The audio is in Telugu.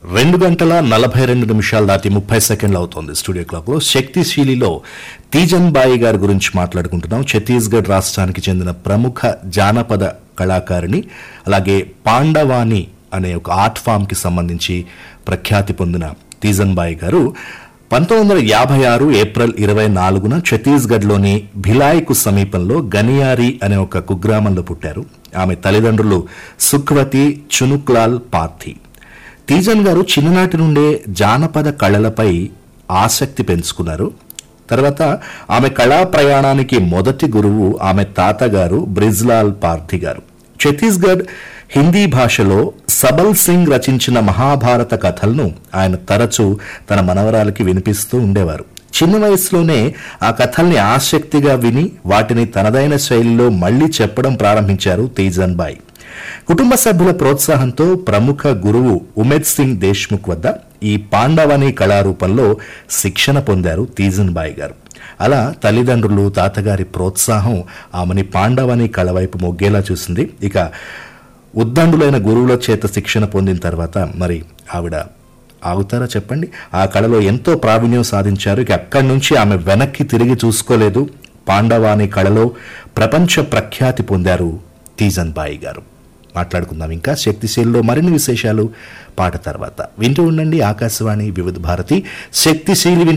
రెండు గంటల నలభై రెండు నిమిషాలు దాటి ముప్పై సెకండ్లు అవుతోంది స్టూడియో క్లాక్ లో శక్తిశీలిలో తీజన్ బాయి గారి గురించి మాట్లాడుకుంటున్నాం ఛత్తీస్గఢ్ రాష్ట్రానికి చెందిన ప్రముఖ జానపద కళాకారిణి అలాగే పాండవాణి అనే ఒక ఆర్ట్ ఫామ్ కి సంబంధించి ప్రఖ్యాతి పొందిన తీజన్ బాయి గారు పంతొమ్మిది వందల యాభై ఆరు ఏప్రిల్ ఇరవై నాలుగున ఛత్తీస్గఢ్లోని భిలాయ్కు సమీపంలో గనియారి అనే ఒక కుగ్రామంలో పుట్టారు ఆమె తల్లిదండ్రులు సుఖ్వతి చునుక్లాల్ పార్థి తీజన్ గారు చిన్ననాటి నుండే జానపద కళలపై ఆసక్తి పెంచుకున్నారు తర్వాత ఆమె కళా ప్రయాణానికి మొదటి గురువు ఆమె తాతగారు బ్రిజ్లాల్ పార్థి గారు ఛత్తీస్గఢ్ హిందీ భాషలో సబల్ సింగ్ రచించిన మహాభారత కథలను ఆయన తరచూ తన మనవరాలకి వినిపిస్తూ ఉండేవారు చిన్న వయసులోనే ఆ కథల్ని ఆసక్తిగా విని వాటిని తనదైన శైలిలో మళ్లీ చెప్పడం ప్రారంభించారు తేజన్ బాయ్ కుటుంబ సభ్యుల ప్రోత్సాహంతో ప్రముఖ గురువు ఉమేద్ సింగ్ దేశ్ముఖ్ వద్ద ఈ పాండవని కళారూపంలో శిక్షణ పొందారు తీజన్ బాయ్ గారు అలా తల్లిదండ్రులు తాతగారి ప్రోత్సాహం ఆమెని పాండవని కళ వైపు మొగ్గేలా చూసింది ఇక ఉద్దండులైన గురువుల చేత శిక్షణ పొందిన తర్వాత మరి ఆవిడ ఆగుతారా చెప్పండి ఆ కళలో ఎంతో ప్రావీణ్యం సాధించారు ఇక అక్కడి నుంచి ఆమె వెనక్కి తిరిగి చూసుకోలేదు పాండవాని కళలో ప్రపంచ ప్రఖ్యాతి పొందారు తీజన్ బాయి గారు మాట్లాడుకుందాం ఇంకా శక్తిశీలిలో మరిన్ని విశేషాలు పాట తర్వాత వింటూ ఉండండి ఆకాశవాణి వివిధ భారతి శక్తిశీలి